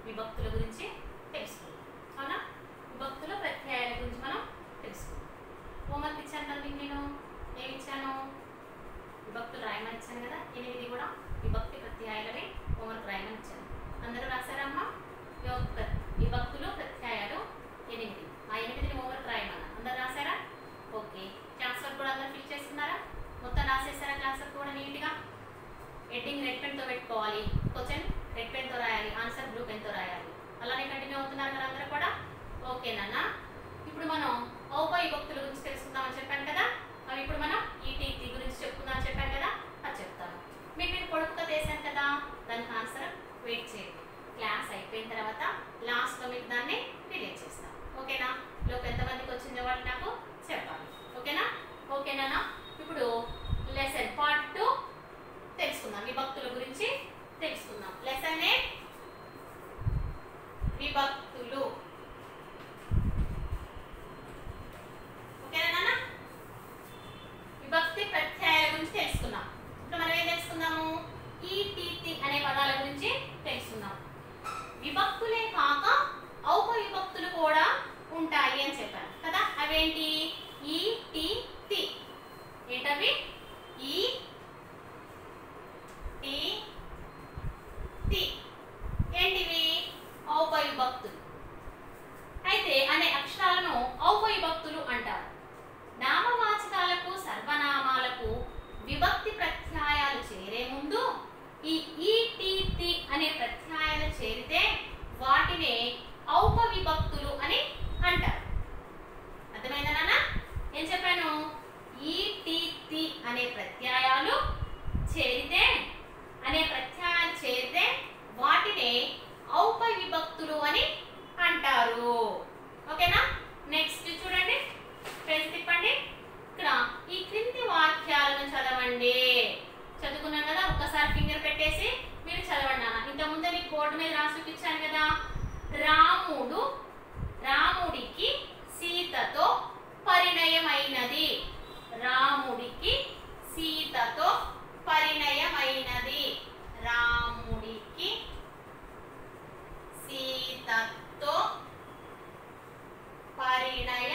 విభక్తుల గురించి తెలుసుకుందాం అవునా విభక్తుల ప్రత్యయాల గురించి మనం తెలుసుకుందాం హోంవర్క్ ఇచ్చాను కదా మీకు నేను ఏమి ఇచ్చాను విభక్తులు రాయమని ఇచ్చాను కదా ఎనిమిది కూడా విభక్తి ప్రత్యయాలనే హోంవర్క్ రాయమని ఇచ్చాను అందరూ రాశారమ్మా విభక్త- విభక్తులు ప్రత్యయాలు ఎనిమిది ఆ ఎనిమిదిని హోంవర్క్ రాయమన్నా అందరు రాశారా ఓకే క్లాస్ వర్క్ కూడా అందరు ఫిల్ చేసుకున్నారా మొత్తం రాసేసారా క్లాస్ వర్క్ కూడా నీట్గా హెడ్డింగ్ రెడ్ పెన్తో పెట్టుకోవాలి క్వశ్చన్ రెడ్ పెన్తో రాయాలి ఆన్సర్ బ్లూ పెన్తో రాయాలి అలానే కంటిన్యూ అవుతున్నారు కదా అందరూ కూడా ఓకే నాన్న ఇప్పుడు మనం ఔపయ విభక్తుల గురించి తెలుసుకుందామని చెప్పాను కదా అవి ఇప్పుడు మనం ఈటీటీ గురించి చెప్పుకుందాం అని చెప్పాను కదా అది చెప్తాను మీకు నేను పొడుపుగా చేశాను కదా దానికి ఆన్సర్ వెయిట్ చేయండి క్లాస్ అయిపోయిన తర్వాత లాస్ట్లో మీకు దాన్ని రిలీజ్ చేస్తాను ఓకేనా లోపు ఎంతమందికి వచ్చిందో వాళ్ళు నాకు చెప్పాలి ఓకేనా ఓకేనా ఇప్పుడు లెసన్ పార్ట్ టూ తెలుసుకుందాం విభక్తుల గురించి తెలుసుకుందాం లెసన్ ఏ విభక్తులు ఓకేనా నాన్న విభక్తి ప్రత్యయాల గురించి తెలుసుకున్నాం ఇప్పుడు మనం ఏం తెలుసుకుందాము ఈ టీతి అనే పదాల గురించి తెలుసుకుందాం విభక్తులే కాక ఔప విభక్తులు కూడా ఉంటాయి అని చెప్పాను కదా అవేంటి ఈ టి తి ఏంటవి ఈ టి తి ఏంటివి ఔప విభక్తులు అయితే అనే అక్షరాలను ఔప విభక్తులు అంటారు నామవాచకాలకు సర్వనామాలకు విభక్తి ప్రత్యయాలు చేరే ముందు ఈ ఈ టి తి అనే ప్రత్యయాలు చేరితే వాటినే ఔప విభక్తులు అని అంటారు అర్థమైందా నాన్న ఏం చెప్పాను ఈ టి తి అనే ప్రత్యయాలు చేరితే అనే ప్రత్యయాలు చేరితే వాటినే ఔప విభక్తులు అని అంటారు ఓకేనా నెక్స్ట్ చూడండి పేజ్ తిప్పండి ఇక్కడ ఈ క్రింది వాక్యాలను చదవండి చదువుకున్నాం కదా ఒక్కసారి ఫింగర్ పెట్టేసి మీరు చదవండి నాన్న ఇంత ముందే మీకు బోర్డు మీద రాసి చూపించాను కదా రాముడు రాముడికి సీతతో పరిణయమైనది రాముడికి సీతతో పరిణయమైనది రాముడికి సీతతో పరిణయ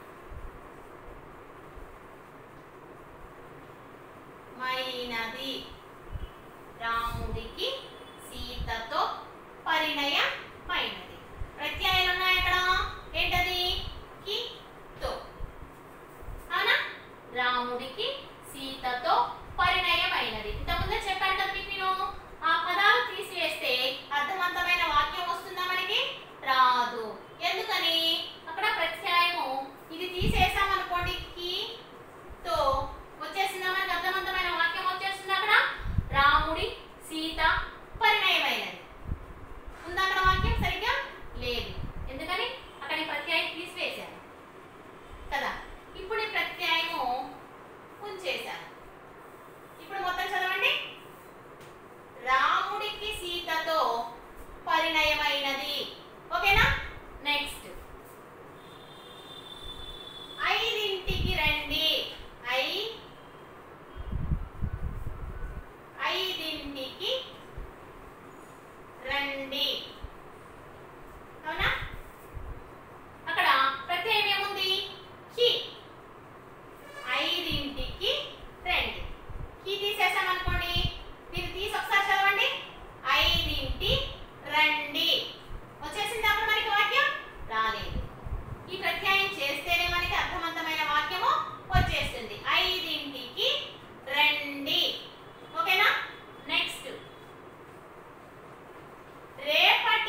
మైనది రాముడికి సీతతో పరిణయమైనది ప్రత్యయాలు ఉన్నాయి అక్కడ ఏంటది కి తో అవునా రాముడికి సీతతో పరిణయమైనది ఇంతకుముందే చెప్పాను కదా మీకు నేను ఆ పదాలు తీసివేస్తే అర్థవంతమైన వాక్యం వస్తుందా మనకి రాదు ఎందుకని అక్కడ ప్రత్యయము ఇది తీసేసాం అనుకోండి కి తో వచ్చేసిందా మనకి అర్థవంతమైన వాక్యం వచ్చేస్తుంది అక్కడ రాముడి సీత పరిణయమైనది ఉందా అక్కడ వాక్యం సరిగ్గా లేదు ఎందుకని అక్కడ ఈ ప్రత్యయం తీసివేశాను కదా ఇప్పుడు ఈ ప్రత్యయము ఉంచేశాను ఇప్పుడు మొత్తం చదవండి రాముడికి సీతతో పరిణయమైనది ఓకేనా నెక్స్ట్ ఐదింటికి రండి ఐ ఐదింటికి రండి అవునా అక్కడ ప్రత్యయం ఏముంది కి ఐదింటికి రండి కీ తీసేసాం అనుకోండి మీరు తీసి ఒకసారి చదవండి ఐదింటి రండి వచ్చేసింది అప్పుడు మనకి వాక్యం రాలేదు ఈ ప్రత్యయం చేస్తేనే మనకి అర్థవంతమైన వాక్యము వచ్చేస్తుంది ఐదింటికి రండి ఓకేనా నెక్స్ట్ రేపటి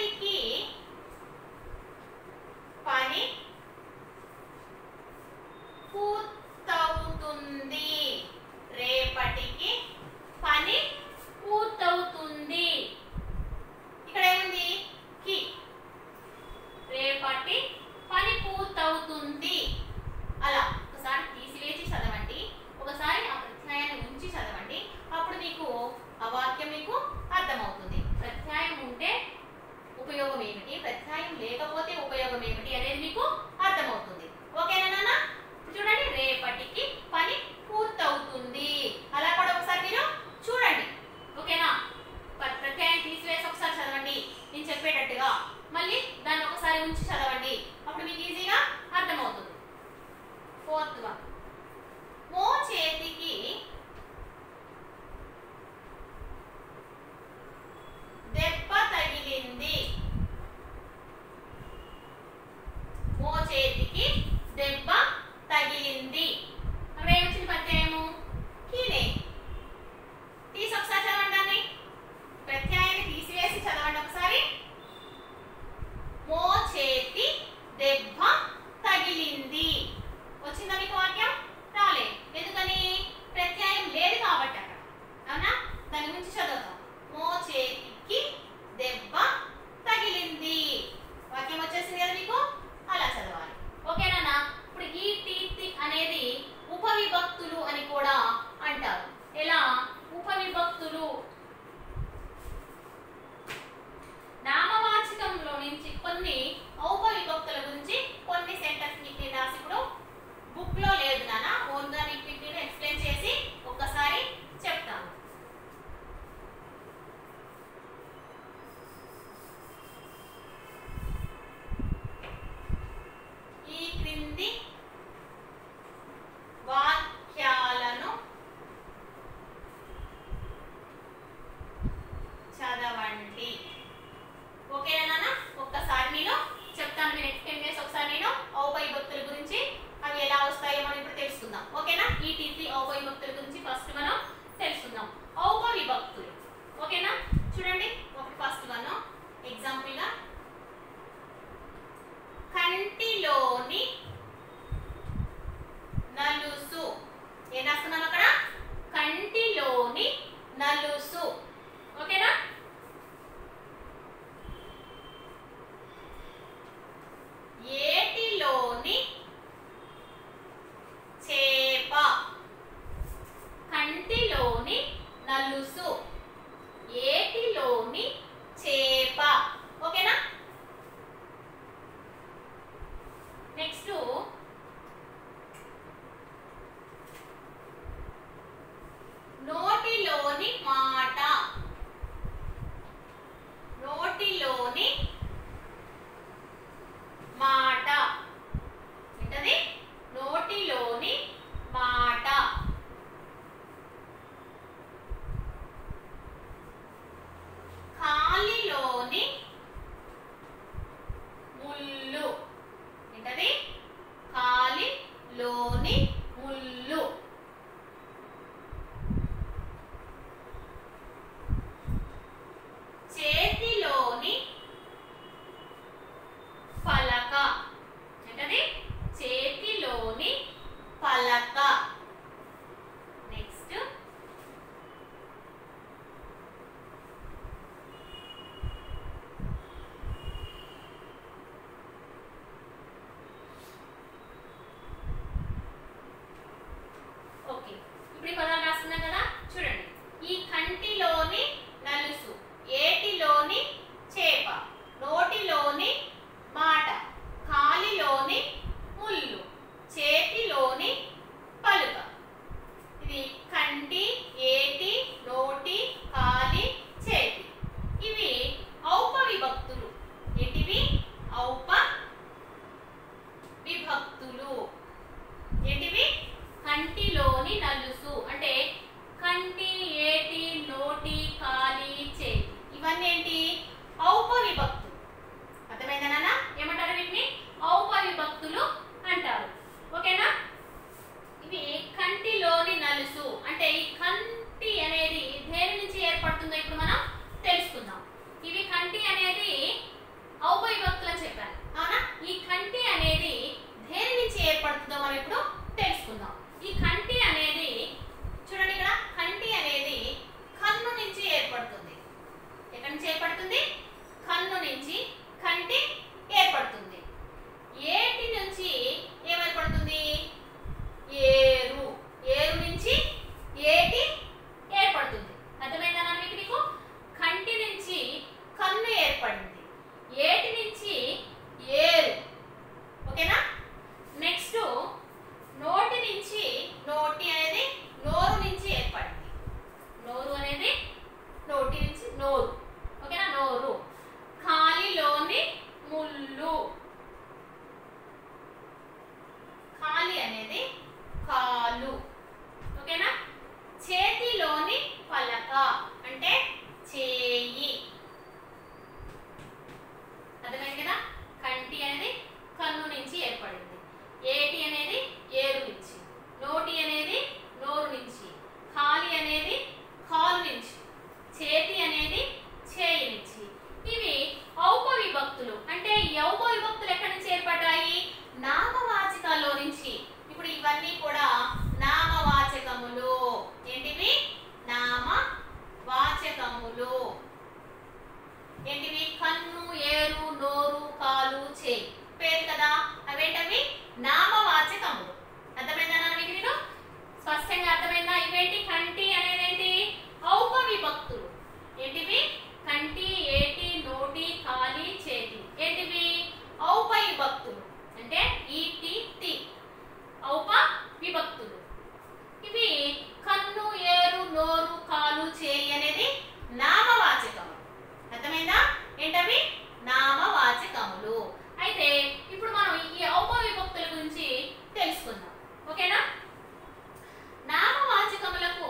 నామవాచకములు అర్థమైందా నాన్న మీకు నేను స్పష్టంగా అర్థమైందా ఇవేంటి కంటి అనేది ఏంటి ఔపవిభక్తులు ఏంటివి కంటి ఏటి నోటి కాలి చేతి ఏంటివి ఔపవిభక్తులు అంటే ఈటి టి ఔప విభక్తులు ఇవి కన్ను ఏరు నోరు కాలు చేయి అనేది నామవాచకములు అర్థమైందా ఏంటవి నామవాచకములు అయితే ఇప్పుడు మనం ఈ ఔపవిభక్తుల గురించి తెలుసుకుందాం ఓకేనా నామవాచకములకు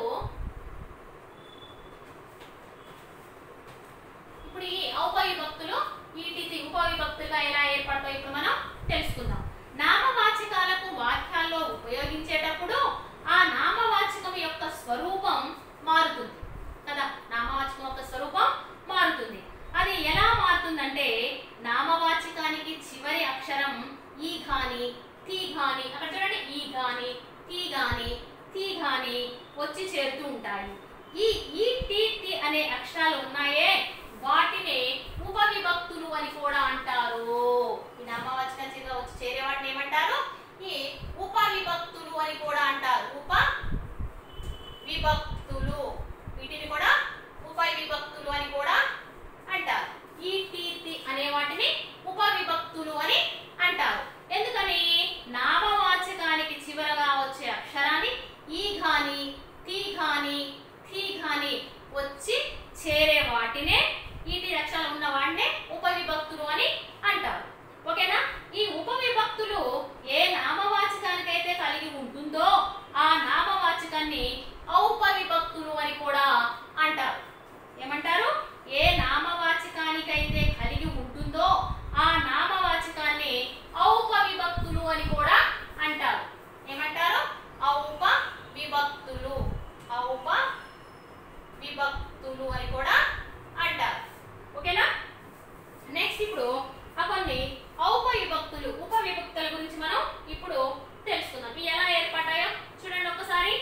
ఇప్పుడు ఈ ఔపవిభక్తులు వీటి ఉపవిభక్తులుగా ఎలా ఏర్పడతాయి ఇప్పుడు మనం తెలుసుకుందాం నామవాచకాలకు వాక్యాల్లో ఉపయోగించేటప్పుడు ఆ నామవాచకం యొక్క స్వరూపం మారుతుంది కదా నామవాచకం యొక్క స్వరూపం మారుతుంది అది ఎలా మారుతుందంటే నామవాచకానికి చివరి అక్షరం ఈ గాని టీ గాని అక్కడ చూడండి ఈ గాని టీ గాని టీ గాని వచ్చి చేరుతూ ఉంటాయి ఈ ఈ టీ టీ అనే అక్షరాలు ఉన్నాయే వాటిని ఉపవిభక్తులు అని కూడా అంటారు ఈ నామవాచకం చివర వచ్చి చేరే వాటిని ఏమంటారు ఈ ఉపవిభక్తులు అని కూడా అంటారు ఉప విభక్తులు వీటిని కూడా ఉపవిభక్తులు అని కూడా అంటారు ఈ టీ తి అనే వాటిని ఉపవిభక్తులు అని అంటారు ఎందుకని నామవాచకానికి చివరగా వచ్చే అక్షరాన్ని ఈ ఘాని టీ ఘాని థీ ఘాని వచ్చి చేరే వాటినే ఈటి అక్షరాలు ఉన్న వాటినే ఉపవిభక్తులు అని అంటారు ఓకేనా ఈ ఉపవిభక్తులు ఏ నామవాచకానికైతే కలిగి ఉంటుందో ఆ నామవాచకాన్ని ఔపవిభక్తులు అని కూడా అంటారు ఏమంటారు ఏ నామవాచకానికైతే కలిగి ఉంటుందో ఆ నామవాచకాన్ని ఔప విభక్తులు అని కూడా అంటారు ఏమంటారు ఔప విభక్తులు ఔప విభక్తులు అని కూడా అంటారు ఓకేనా నెక్స్ట్ ఇప్పుడు ఆ కొన్ని ఔప విభక్తులు ఉప విభక్తుల గురించి మనం ఇప్పుడు తెలుసుకుందాం ఇవి ఎలా ఏర్పడ్డాయో చూడండి ఒకసారి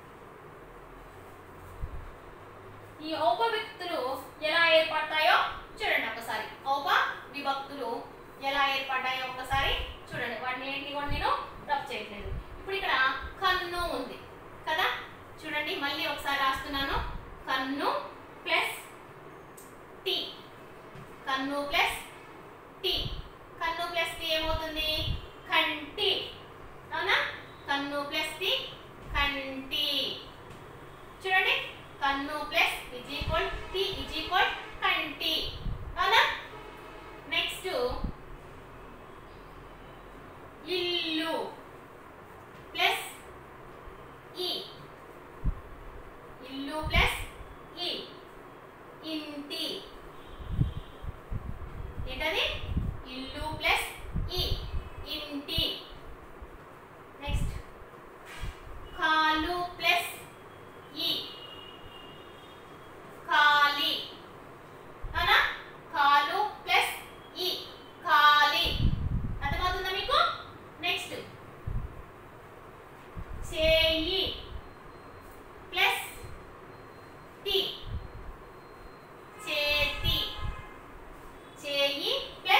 ఈ ఔప విభక్తులు ఎలా ఏర్పడతాయో చూడండి ఒకసారి ఔప విభక్తులు ఎలా ఏర్పడ్డాయో ఒకసారి చూడండి వాటిని ఏంటి కూడా నేను రబ్ చేయట్లేదు ఇప్పుడు ఇక్కడ కన్ను ఉంది కదా చూడండి మళ్ళీ ఒకసారి రాస్తున్నాను కన్ను ప్లస్ టీ కన్ను ప్లస్ టీ కన్ను ప్లస్ టీ ఏమవుతుంది కంటి అవునా కన్ను ప్లస్ టీ కంటి చూడండి కన్ను ప్లస్ ఇజ్ ఈక్వల్ టీ ఇజ్ ఈక్వల్ కంటి అవునా నెక్స్ట్ ఇల్లు ప్లస్ ఈ ఇల్లు ప్లస్ ఈ ఇంటి ఏంటది ఇల్లు ప్లస్ ఈ ఇంటి నెక్స్ట్ కాలు ప్లస్ ఈ ఖాళీ అవునా కాలు ప్లస్ ఈ ఖాళీ అర్థమవుతుందా మీకు నెక్స్ట్ చేయి ప్లస్ టి చేతి చేయి ప్లస్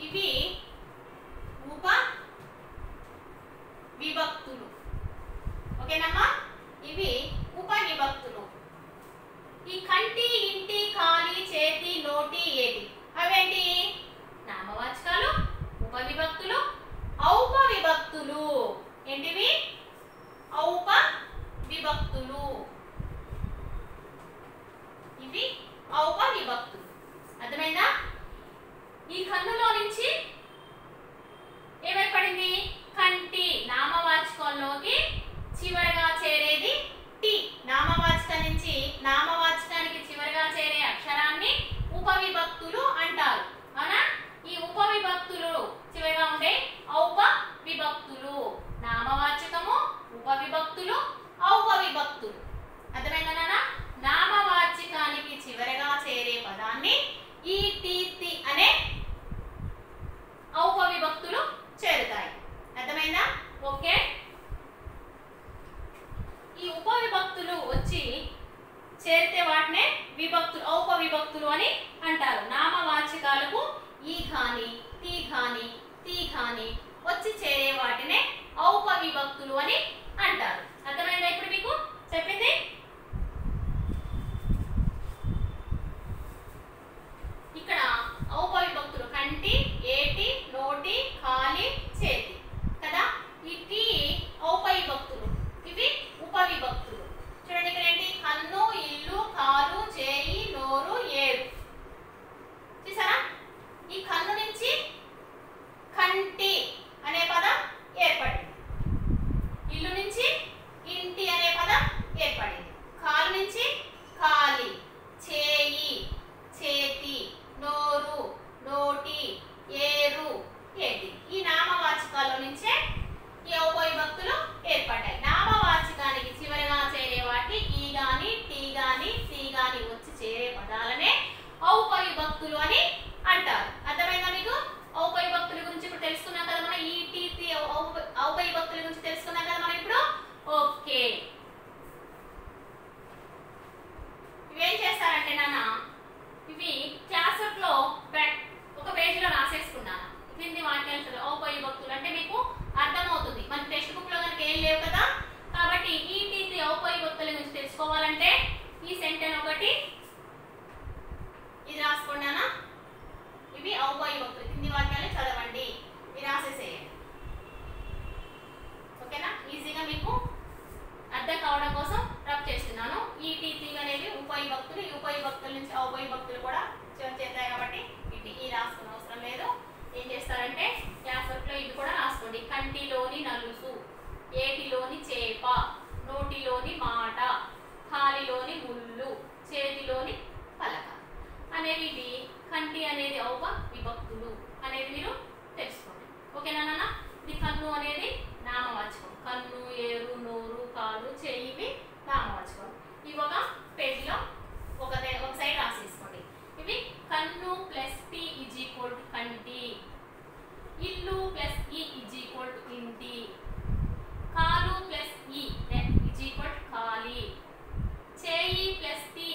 ఇవి ఉప విభక్తులు ఓకేనమ్మా ఇవి ఉప విభక్తులు ఈ కంటి ఇంటి కాలి చేతి నోటి ఏటి అవేంటి నామవాచకాలు ఉప విభక్తులు ఔప విభక్తులు ఏంటివి ఔప విభక్తులు ఇవి ఔప విభక్తులు అర్థమైందా ఈ కన్నులో నుంచి ఏమైపడింది కంటి నామవాచకంలోకి చివరగా చేరేది టి నామవాచకం నుంచి నామవాచకానికి చివరగా చేరే అక్షరాన్ని ఉపవిభక్తులు అంటారు అవునా ఈ ఉపవిభక్తులు చివరగా ఉండే ఔప విభక్తులు నామవాచకము ఉపవిభక్తులు ఔపవిభక్తులు అర్థమైందా నాన్న నామవాచకానికి చివరగా చేరే పదాన్ని ఈ టి తి అనే ఔపవిభక్తులు చేరుతాయి అర్థమైందా ఓకే ఈ ఉపవిభక్తులు వచ్చి చేరితే వాటినే విభక్తులు ఔప విభక్తులు అని అంటారు నామవాచకాలకు ఈ ఘాని టీ ఘాని తీ ఘాని వచ్చి చేరే వాటినే ఔప విభక్తులు అని అంటారు అర్థమైందా ఇప్పుడు మీకు చెప్పింది ఇక్కడ ఔప విభక్తులు కంటి ఏటి నోటి కాలి చేతి కదా ఈ టీ ఔప విభక్తులు ఇవి ఉప విభక్తులు చూడండి ఇక్కడ ఏంటి కన్ను ఇల్లు కాలు చేయి నోరు ఏరు చూసారా ఈ కన్ను నుంచి కంటి అనే పదం ఏర్పడింది ఇల్లు నుంచి ఇంటి అనే పదం ఏర్పడింది కాలు నుంచి కాలి చేయి చేతి నోరు నోటి ఏరు ఏటి ఈ నామవాచకాల నుంచే ఈ ఔపవిభక్తులు ఏర్పడ్డాయి నామవాచకానికి చివరగా చేరే వాటి ఈ గాని టీ గాని టీ గాని వచ్చి చేరే పదాలనే ఔపవిభక్తులు అని అంటారు అర్థమైందా మీకు ఔపవిభక్తుల గురించి ఇప్పుడు తెలుసుకున్నాం కదా మనం ఈ టీ తి ఔప- ఔపవిభక్తుల గురించి తెలుసుకున్నాం కదా మనం ఇప్పుడు ఓకే ఇవేం చేస్తారంటే నాన్న ఇవి క్లాస్ వర్క్ లో బ్యాక్ ఒక పేజీలో రాసేసుకున్నాను క్రింది వాక్యాలు చదువు ఔపవిభక్తులు అంటే మీకు అర్థమవుతుంది మన టెక్స్ట్ బుక్ లో కనుక ఏం లేవు కదా కాబట్టి ఈ టీతి ఔపవిభక్తుల గురించి తెలుసుకోవాలంటే ఈ సెంటెన్ ఒకటి ఇది రాసుకున్నానా ఇవి ఔపవిభక్తులు కింది వాక్యాలు చదవండి ఇది రాసేసేయండి ఓకేనా ఈజీగా మీకు అర్థం కావడం కోసం రబ్ చేస్తున్నాను ఈ టీ తీ అనేవి ఉపవిభక్తులు ఈ ఉపవిభక్తుల నుంచి ఔపవిభక్తులు కూడా చివరి చేస్తాయి కాబట్టి ఇటు ఈ రాసుకున్న అవసరం లేదు ఏం చేస్తారంటే క్లాస్ వర్క్ లో ఇది కూడా రాసుకోండి కంటిలోని నలుసు ఏటిలోని చేప నోటిలోని మాట కాలిలోని ముళ్ళు చేతిలోని పలక అనేవి ఇవి కంటి అనేది ఔప విభక్తులు అనేది మీరు తెలుసుకోండి ఓకేనా నాన్న ఇది కన్ను అనేది నామవాచకం కన్ను ఏరు నోరు కాలు చెయ్యి ఇవి నామవాచకం ఇవి ఒక పేజీలో ఒక దే- ఒక సైడ్ రాసేసుకోండి ఇవి కన్ను ప్లస్ టి ఇజ్ ఈక్వల్ టు కంటి ఇల్లు ప్లస్ ఈ ఇజ్ ఈక్వల్ టు ఇంటి కాలు ప్లస్ ఈ ఇజ్ ఈక్వల్ టు కాలి చేయి ప్లస్ టి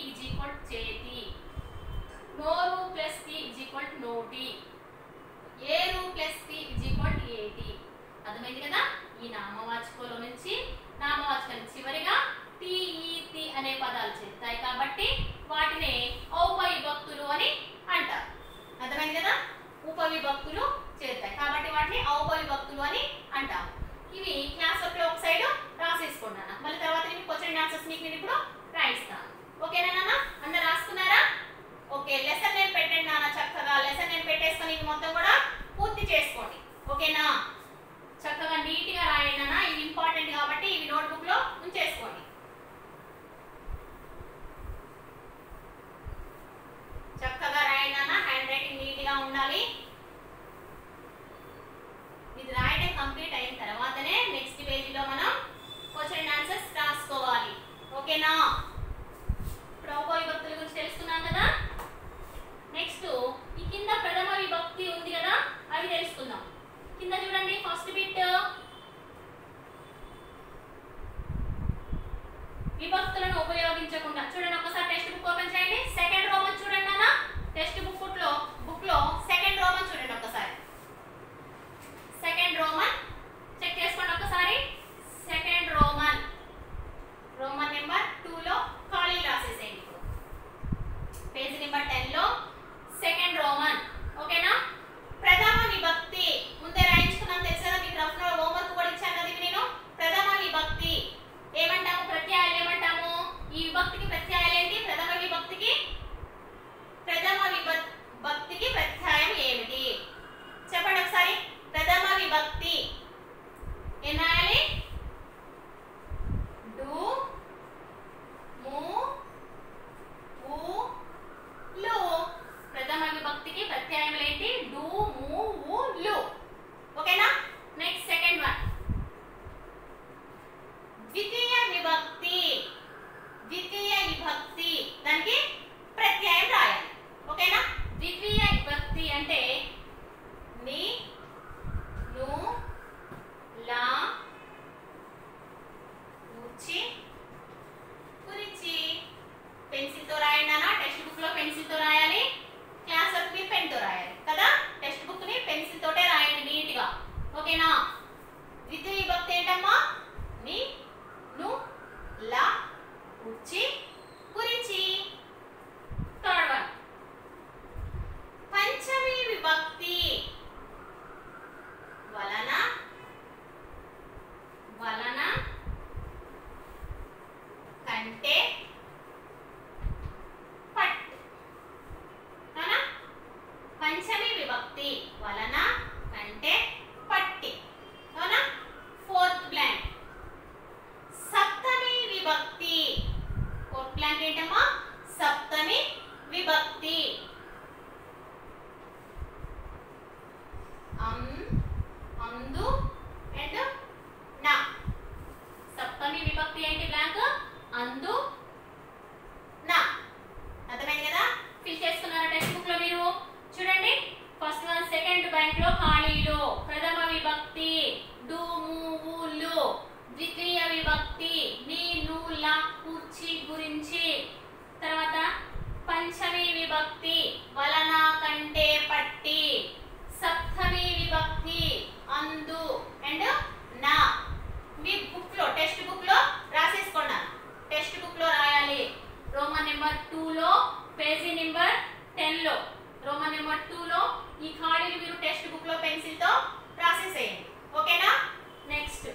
పేజీ నెంబర్ టెన్ లో రోమన్ నెంబర్ టూ లో ఈ ఖాళీలు మీరు టెక్స్ట్ బుక్ లో పెన్సిల్ తో రాసేసేయండి ఓకేనా నెక్స్ట్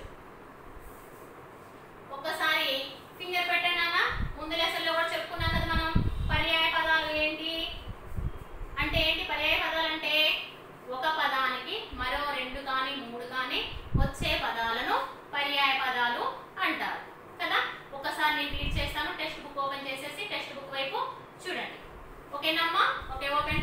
ఒక్కసారి ఫింగర్ పెట్టండి అన్న ముందు లెసన్ లో కూడా చెప్పుకున్నాం కదా మనం పర్యాయ పదాలు ఏంటి అంటే ఏంటి పర్యాయ పదాలు అంటే ఒక పదానికి మరో రెండు కానీ మూడు కానీ వచ్చే పదాలను పర్యాయ పదాలు అంటారు కదా ఒకసారి నేను రీడ్ చేస్తాను టెక్స్ట్ బుక్ ఓపెన్ చేసేసి టెక్స్ట్ బుక్ వైపు చూడండి ఓకేనమ్మా ఓకే ఓపెన్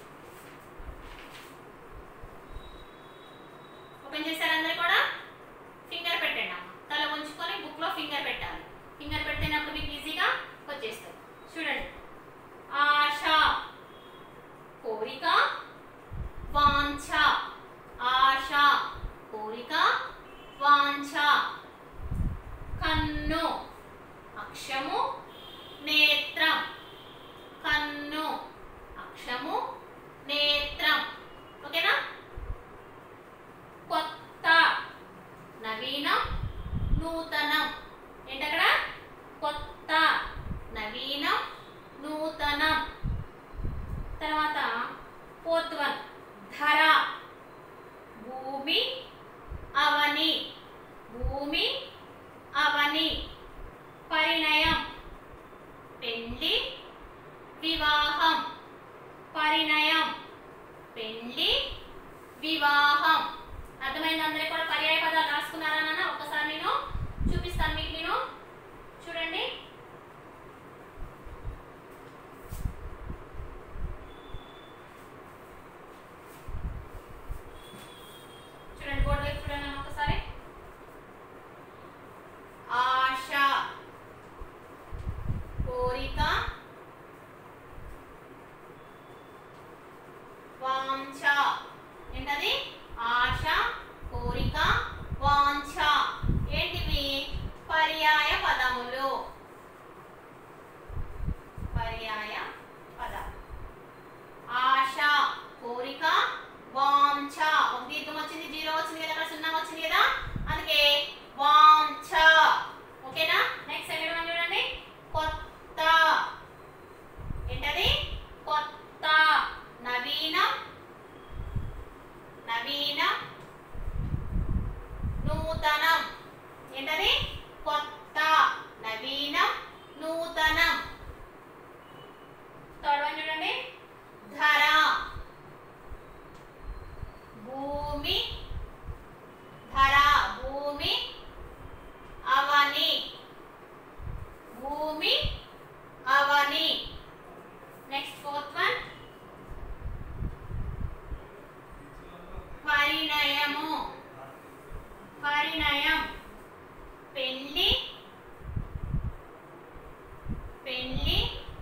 ఓపెన్ చేశారు అందరు కూడా ఫింగర్ పెట్టండి అమ్మ తల ఉంచుకొని బుక్ లో ఫింగర్ పెట్టాలి ఫింగర్ పెట్టినప్పుడు మీకు ఈజీగా వచ్చేస్తుంది చూడండి ఆశ కోరిక వాంఛ ఆశ కోరిక వాంఛ కన్ను అక్షము నేత్రం కన్ను అక్షము నేత్రం ఓకేనా కొత్త నవీనం నూతనం ఏంటక్కడ కొత్త నవీనం నూతనం తర్వాత ఫోర్త్ వన్ ధర భూమి అవని భూమి అవని పరిణయం పెండ్లి వివాహం పరిణయం పెండ్లి వివాహం అర్థమైంది అందరికి కూడా పర్యాయ పదాలు రాసుకున్నారా నాన్న ఒకసారి నేను చూపిస్తాను మీకు నేను చూడండి చూడండి బోర్డు వైపు చూడండి నాన్న ఒకసారి ఆశ కోరిక వాంఛ ఏంటది ఆశ కోరిక వాంఛ ఏంటివి పర్యాయ పదములు పర్యాయ పద ఆశ కోరిక వాంఛ ఒక దీర్ఘం వచ్చింది జీరో వచ్చింది కదా అక్కడ సున్నా వచ్చింది కదా అందుకే వాంఛ ఓకేనా నెక్స్ట్ సెకండ్ వన్ చూడండి కొత్త ఏంటది కొత్త నవీనం నవీనం నూతనం ఏంటది కొత్త నవీనం నూతనం థర్డ్ వన్ చూడండి ధర భూమి ధర భూమి అవని భూమి అవని నెక్స్ట్ ఫోర్త్ వన్ పరిణయము పరిణయం పెళ్లి పెళ్లి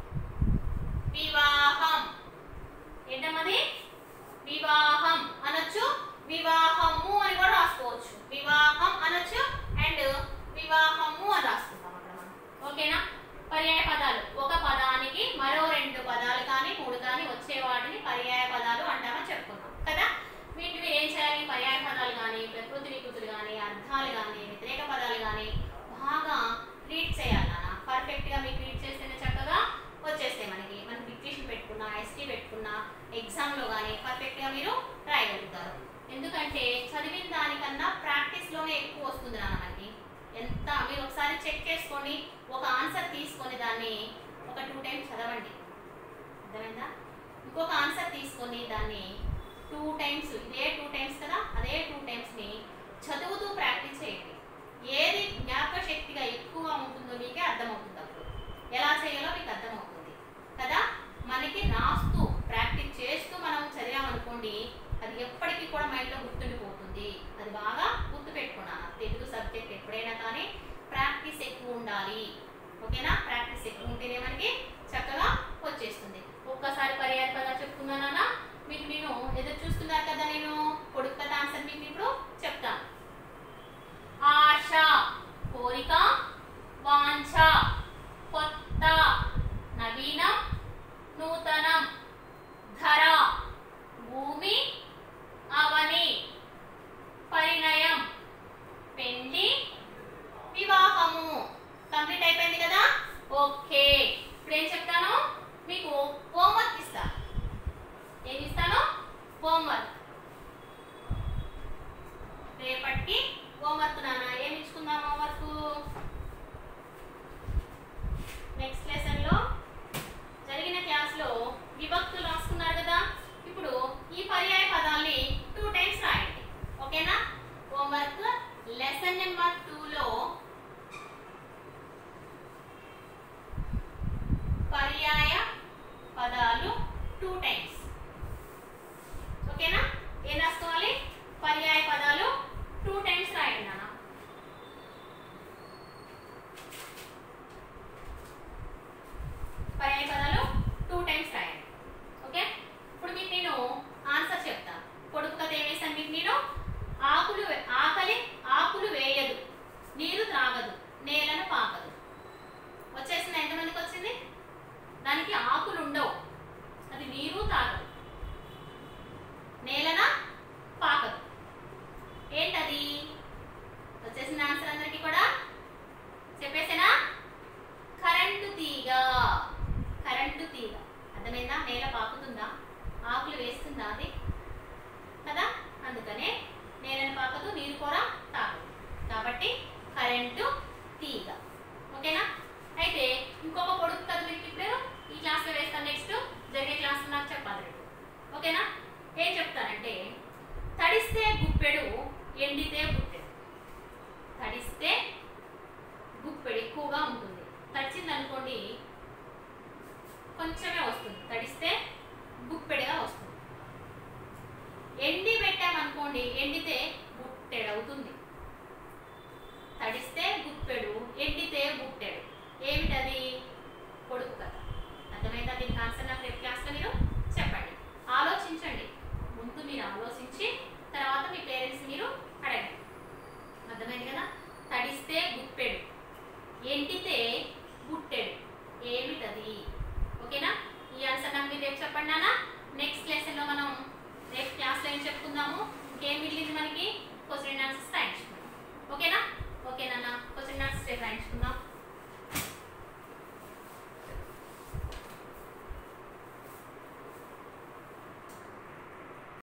వివాహం ఏంటమ్మది వివాహం అనొచ్చు వివాహము అని కూడా రాసుకోవచ్చు వివాహం అనొచ్చు అండ్ వివాహము అని రాసుకుంటాం అక్కడ మనం ఓకేనా పర్యాయ పదాలు ఒక పదానికి మరో రెండు పదాలు కానీ మూడు కానీ వచ్చే వాటిని పర్యాయ పదాలు అంటామని చెప్పుకున్నాం కదా వీటిని మీరు ఏం చేయాలి పర్యాయ పదాలు కానీ ప్రకృతి వికృతులు కానీ అర్థాలు కానీ వ్యతిరేక పదాలు కానీ బాగా రీడ్ చేయాలి నాన్న పర్ఫెక్ట్ గా మీకు రీడ్ చేస్తేనే చక్కగా వచ్చేస్తాయి మనకి మనం డిక్టేషన్ పెట్టుకున్నా ఎస్టీ పెట్టుకున్నా ఎగ్జామ్ లో కానీ పర్ఫెక్ట్ గా మీరు రాయగలుగుతారు ఎందుకంటే చదివిన దానికన్నా ప్రాక్టీస్ లోనే ఎక్కువ వస్తుంది నాన్న మనకి ఎంత మీరు ఒకసారి చెక్ చేసుకొని ఒక ఆన్సర్ తీసుకొని దాన్ని ఒక టూ టైమ్స్ చదవండి అర్థమైందా ఇంకొక ఆన్సర్ తీసుకొని దాన్ని టూ టైమ్స్ ఇదే టూ టైమ్స్ కదా అదే టూ టైమ్స్ ని చదువుతూ ప్రాక్టీస్ చేయండి ఏది జ్ఞాపక శక్తిగా ఎక్కువ ఉంటుందో మీకే అర్థమవుతుంది అప్పుడు ఎలా చేయాలో మీకు అర్థమవుతుంది కదా మనకి రాస్తూ ప్రాక్టీస్ చేస్తూ మనం చదివామనుకోండి అది ఎప్పటికీ కూడా మైండ్లో గుర్తుండిపోతుంది అది బాగా గుర్తు పెట్టుకున్నాను తెలుగు సబ్జెక్ట్ ఎప్పుడైనా కానీ ప్రాక్టీస్ ఎక్కువ ఉండాలి ఓకేనా ప్రాక్టీస్ ఎక్కువ ఉంటేనే మనకి చక్కగా వచ్చేస్తుంది ఒక్కసారి పర్యాయ పదాలు చెప్పుకున్నానా మీకు నేను ఎదురు చూస్తున్నారు కదా నేను పొడుపు కథ ఆన్సర్ మీకు ఇప్పుడు చెప్తాను ఆశ కోరిక వాంఛ కొత్త నవీనం నూతనం ధర భూమి అవని పరిణయం పెళ్లి వివాహము కంప్లీట్ అయిపోయింది కదా ఓకే ఇప్పుడు ఏం చెప్తాను మీకు టైమ్స్ ఓకేనా ఏం రాసుకోవాలి పర్యాయ పదాలు టూ టైమ్స్ రాయండి నాన్న పర్యాయ పదాలు టూ టైమ్స్ రాయండి ఓకే ఇప్పుడు మీకు నేను ఆన్సర్ చెప్తాను పొడుపు కథ ఏం వేసాను మీకు నేను ఆకులు వే- ఆకలి ఆకులు వేయదు నీరు త్రాగదు నేలను పాకదు వచ్చేసింది ఎంతమందికి వచ్చింది దానికి ఆకులు ఉండవు అది నీరు తాగదు నేలన పాకదు ఏంటది వచ్చేసింది ఆన్సర్ అందరికీ కూడా చెప్పేసేనా కరెంటు తీగ కరెంటు తీగ అర్థమైందా నేల పాకుతుందా ఆకులు వేస్తుందా అది కదా అందుకనే నేలను పాకదు నీరు కూడా తాగదు కాబట్టి కరెంటు తీగ ఓకేనా అయితే ఇంకొక పొడుపు కథ మీకు ఇప్పుడు ఈ క్లాస్లో వేస్తాను నెక్స్ట్ జరిగే క్లాస్లో నాకు చెప్పాలి రేపు ఓకేనా ఏం చెప్తానంటే తడిస్తే గుప్పెడు ఎండితే బుట్టెడు తడిస్తే గుప్పెడు ఎక్కువగా ఉంటుంది తడిచింది అనుకోండి కొంచెమే వస్తుంది తడిస్తే గుప్పెడుగా వస్తుంది ఎండి పెట్టామనుకోండి ఎండితే బుట్టెడు అవుతుంది తడిస్తే గుప్పెడు ఎండితే బుట్టెడు ఏమిటది పొడుపు కథ అర్థమైందా దీనికి ఆన్సర్ నాకు రేపు క్లాస్లో మీరు చెప్పండి ఆలోచించండి ముందు మీరు ఆలోచించి తర్వాత మీ పేరెంట్స్ మీరు అడగండి అర్థమైంది కదా తడిస్తే గుప్పెడు ఎండితే బుట్టెడు ఏమిటది ఓకేనా ఈ ఆన్సర్ నాకు మీరు రేపు చెప్పండి నాన్న నెక్స్ట్ లెసన్లో మనం రేపు క్లాస్లో ఏం చెప్పుకుందాము ఇంకేం మిగిలింది మనకి క్వశ్చన్ ఆన్సర్స్ టైం ఓకేనా